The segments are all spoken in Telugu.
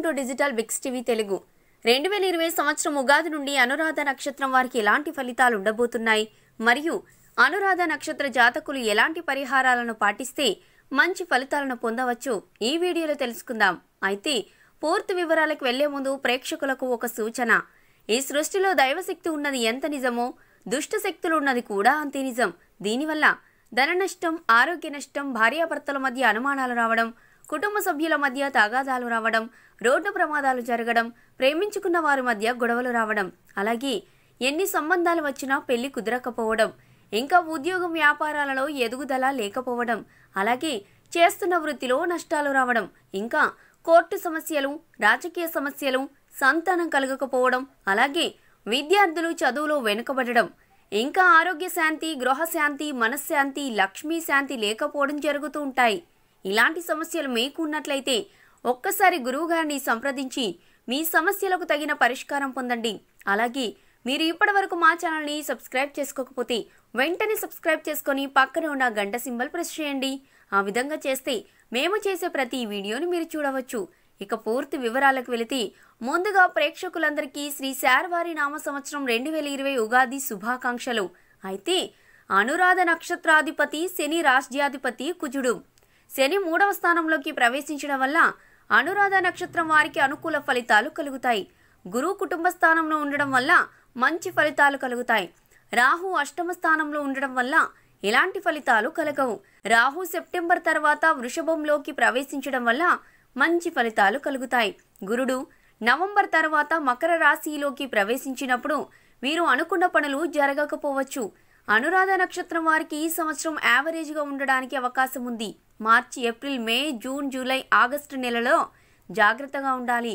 to digital bigs TV Telugu రెండు వేల ఇరవై సంవత్సరం ఉగాది నుండి అనురాధ నక్షత్రం వారికి ఎలాంటి ఫలితాలు ఉండబోతున్నాయి మరియు అనురాధ నక్షత్ర జాతకులు ఎలాంటి పరిహారాలను పాటిస్తే మంచి ఫలితాలను పొందవచ్చు ఈ వీడియోలో తెలుసుకుందాం అయితే పూర్తి వివరాలకు వెళ్లే ముందు ప్రేక్షకులకు ఒక సూచన ఈ సృష్టిలో దైవశక్తి ఉన్నది ఎంత నిజమో దుష్ట శక్తులు ఉన్నది కూడా అంతే నిజం దీనివల్ల ధన నష్టం ఆరోగ్య నష్టం భార్యాభర్తల మధ్య అనుమానాలు రావడం కుటుంబ సభ్యుల మధ్య తగాదాలు రావడం రోడ్డు ప్రమాదాలు జరగడం ప్రేమించుకున్న వారి మధ్య గొడవలు రావడం అలాగే ఎన్ని సంబంధాలు వచ్చినా పెళ్లి కుదరకపోవడం ఇంకా ఉద్యోగం వ్యాపారాలలో ఎదుగుదల లేకపోవడం అలాగే చేస్తున్న వృత్తిలో నష్టాలు రావడం ఇంకా కోర్టు సమస్యలు రాజకీయ సమస్యలు సంతానం కలగకపోవడం అలాగే విద్యార్థులు చదువులో వెనుకబడడం ఇంకా ఆరోగ్య శాంతి గృహశాంతి మనశ్శాంతి లక్ష్మీ శాంతి లేకపోవడం జరుగుతూ ఉంటాయి ఇలాంటి సమస్యలు మీకు ఉన్నట్లయితే ఒక్కసారి గురువుగారిని సంప్రదించి మీ సమస్యలకు తగిన పరిష్కారం పొందండి అలాగే మీరు ఇప్పటివరకు మా ఛానల్ని సబ్స్క్రైబ్ చేసుకోకపోతే వెంటనే సబ్స్క్రైబ్ చేసుకొని పక్కనే ఉన్న గంట సింబల్ ప్రెస్ చేయండి ఆ విధంగా చేస్తే మేము చేసే ప్రతి వీడియోని మీరు చూడవచ్చు ఇక పూర్తి వివరాలకు వెళితే ముందుగా ప్రేక్షకులందరికీ శ్రీ శార్వారి నామ సంవత్సరం రెండు వేల ఇరవై ఉగాది శుభాకాంక్షలు అయితే అనురాధ నక్షత్రాధిపతి శని రాజ్యాధిపతి కుజుడు శని మూడవ స్థానంలోకి ప్రవేశించడం వల్ల అనురాధ నక్షత్రం వారికి అనుకూల ఫలితాలు కలుగుతాయి గురువు కుటుంబ స్థానంలో ఉండడం వల్ల మంచి ఫలితాలు కలుగుతాయి రాహు అష్టమ స్థానంలో ఉండడం వల్ల ఎలాంటి ఫలితాలు కలగవు రాహు సెప్టెంబర్ తర్వాత వృషభంలోకి ప్రవేశించడం వల్ల మంచి ఫలితాలు కలుగుతాయి గురుడు నవంబర్ తర్వాత మకర రాశిలోకి ప్రవేశించినప్పుడు వీరు అనుకున్న పనులు జరగకపోవచ్చు అనురాధ నక్షత్రం వారికి ఈ సంవత్సరం యావరేజ్గా ఉండడానికి అవకాశం ఉంది మార్చి April May June July August నెలలో జాగ్రత్తగా ఉండాలి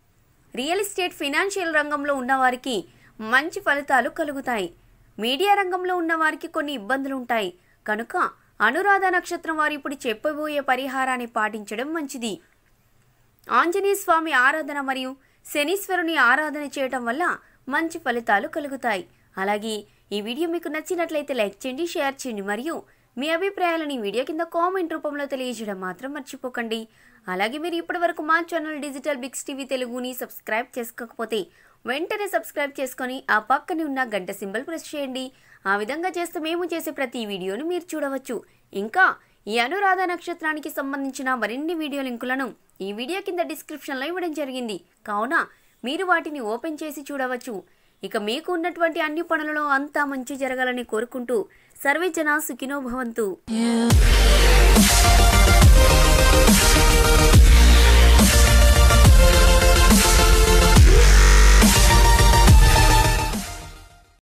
రియల్ ఎస్టేట్ ఫినాన్షియల్ రంగంలో ఉన్నవారికి మంచి ఫలితాలు కలుగుతాయి మీడియా రంగంలో ఉన్నవారికి కొన్ని ఇబ్బందులు ఉంటాయి కనుక అనురాధ నక్షత్రం వారు ఇప్పుడు చెప్పబోయే పరిహారాన్ని పాటించడం మంచిది ఆంజనేయ స్వామి ఆరాధన మరియు శనీశ్వరుని ఆరాధన చేయటం వల్ల మంచి ఫలితాలు కలుగుతాయి అలాగే ఈ వీడియో మీకు నచ్చినట్లయితే లైక్ చేయండి షేర్ చేయండి మరియు మీ అభిప్రాయాలను ఈ వీడియో కింద కామెంట్ రూపంలో తెలియజేయడం మాత్రం మర్చిపోకండి అలాగే మీరు ఇప్పటివరకు మా ఛానల్ డిజిటల్ బిగ్స్ టీవీ తెలుగుని సబ్స్క్రైబ్ చేసుకోకపోతే వెంటనే సబ్స్క్రైబ్ చేసుకొని ఆ పక్కనే ఉన్న గంట సింబల్ ప్రెస్ చేయండి ఆ విధంగా చేస్తే మేము చేసే ప్రతి వీడియోను మీరు చూడవచ్చు ఇంకా ఈ అనురాధ నక్షత్రానికి సంబంధించిన మరిన్ని వీడియో లింకులను ఈ వీడియో కింద డిస్క్రిప్షన్లో ఇవ్వడం జరిగింది కావున మీరు వాటిని ఓపెన్ చేసి చూడవచ్చు ఇక మీకు ఉన్నటువంటి అన్ని పనులలో అంతా మంచి జరగాలని కోరుకుంటూ సర్వే జన సుఖినో భవంతు You